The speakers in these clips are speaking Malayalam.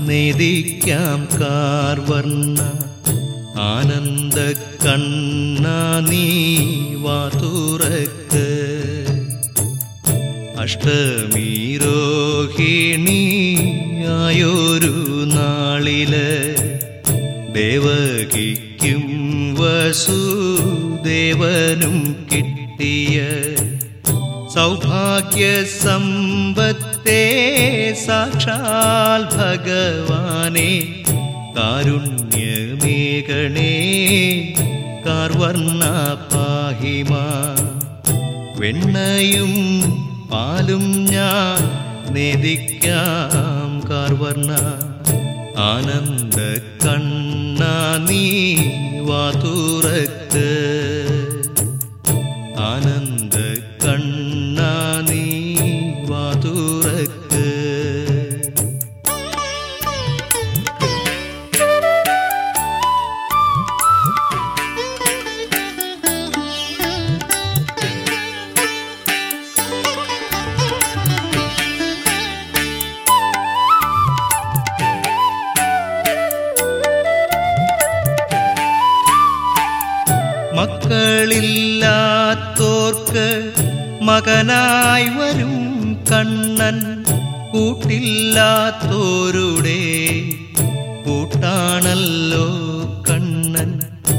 നേദിക്കാം കാർവർണ്ണ ആനന്ദ കണ്ണ നീ വാതുറക്ക് അഷ്ടമീരോഹിണി ആയൊരു നാളില് ദേവകിക്കും വസുദേവനും കിട്ടിയ സൗഭാഗ്യ സമ്പത്തേ സാക്ഷാൽ ഭഗവാനെ കാരുണ്യമേകണേ കാർവർണ്ണ പാഹിമാ വെണ്ണയും പാലും ഞാൻ നേദിക്കാം കാർവർണ്ണ ആനന്ദ കണ്ണ നീ വാതുറക്ക് ആനന്ദ കണ്ണ നീ വാതുറക്ക് മക്കളില്ലാത്തോർക്ക് മകനായി വരും കണ്ണൻ കൂട്ടില്ലാത്തോരുടെ കൂട്ടാണല്ലോ കണ്ണൻ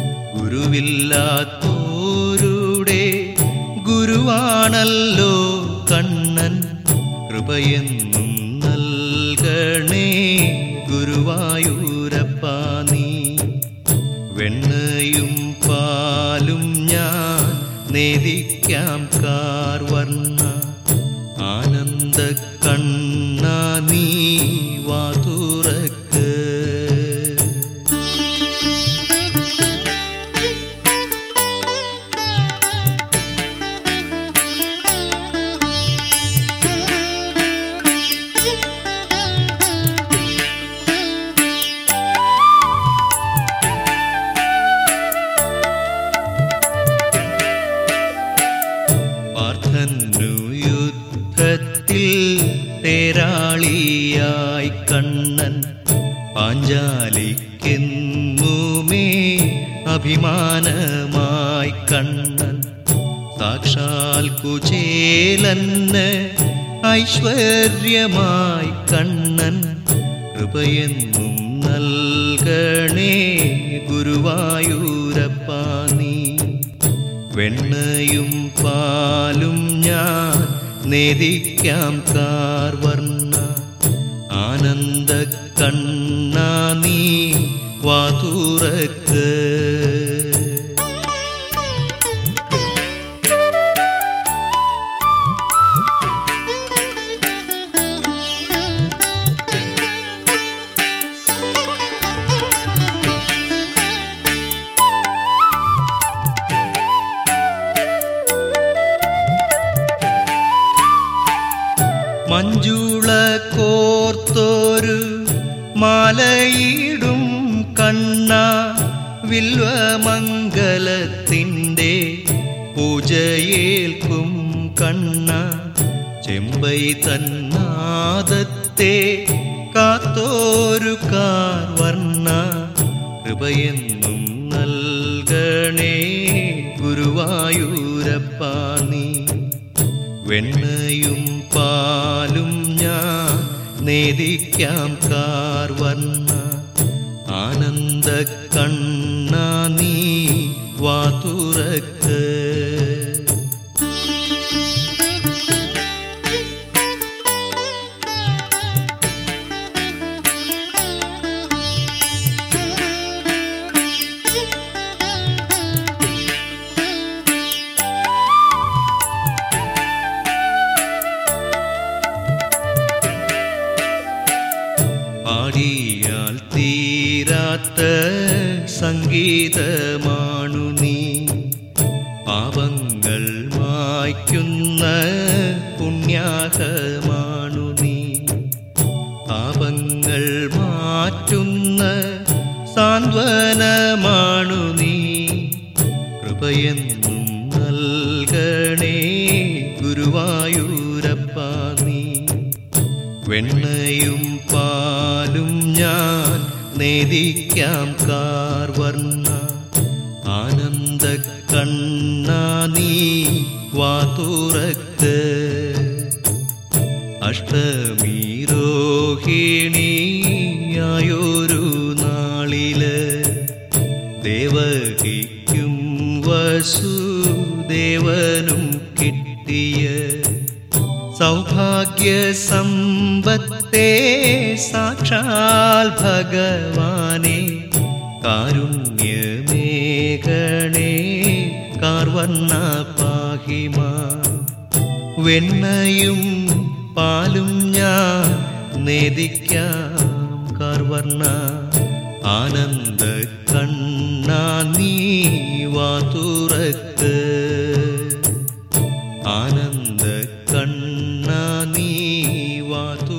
ഗുരുവില്ലാത്തോരുടെ ഗുരുവാണല്ലോ കണ്ണൻ കൃപയെന്നും നൽകണേ ഗുരുവായൂരപ്പാ നീ വെണ്ണയും പാലും ഞാൻ നേദിക്കാം കാർവർണ്ണ ആനന്ദ കണ്ണ നീ വാതുറക്ക് പാർത്ഥനു യുദ്ധത്തിൽ തേരാളിയായി കണ്ണൻ പാഞ്ചാലിക്കെന്നുമേ അഭിമാനമായി കണ്ണൻ സാക്ഷാൽ കുചേലന് ഐശ്വര്യമായി കണ്ണൻ കൃപയെന്നും നൽകണേ ഗുരുവായൂരപ്പാ നീ വെണ്ണയും പാലും ഞാൻ നേദിക്കാം കാർവർണ്ണ ആനന്ദ കണ്ണ നീ വാതുറക്ക് മഞ്ജുള കോർത്തോരു മാലയിടും കണ്ണ വിൽവമംഗലത്തിൻ്റെ പൂജയേൽക്കും കണ്ണ ചെമ്പൈ തന്നാദത്തെ കാത്തോരു കാർവർണ്ണ കൃപയെന്നും നൽകണേ ഗുരുവായൂരപ്പാ നീ വെണ്ണയും പാലും ഞാൻ നേദിക്കാം കാർവർണ്ണ ആനന്ദ കണ്ണ നീ വാതുറക്ക് പാടിയാൽ തീരാത്ത സംഗീതമാണു നീ പാപങ്ങൾ മായ്ക്കുന്ന പുണ്യാഹമാണു നീ പാപങ്ങൾ മാറ്റുന്ന സാന്ത്വനമാണു നീ കൃപയെന്നും നൽകണേ ഗുരുവായൂരപ്പാ നീ വെണ്ണയും പാലും ഞാൻ നേദിക്കാം കാർവർണ്ണ ആനന്ദ കണ്ണാ നീ വാതുറക്ക് അഷ്ടമീരോഹിണിയായൊരു നാളില് ദേവകിക്കും വസുദേവനും കിട്ടിയ സൗഭാഗ്യ സമ്പത്തേ സാക്ഷാൽ ഭഗവാനെ കാരുണ്യമേഘണേ കാർവർണ്ണ പാഹിമാ വെണ്ണയും പാലും ഞാൻ നേദിക്കാം കാർവർണ്ണ ആനന്ദ കണ്ണാ നീ വാതുറക്ക് ആനന്ദ കണ്ണാ നീ വാതു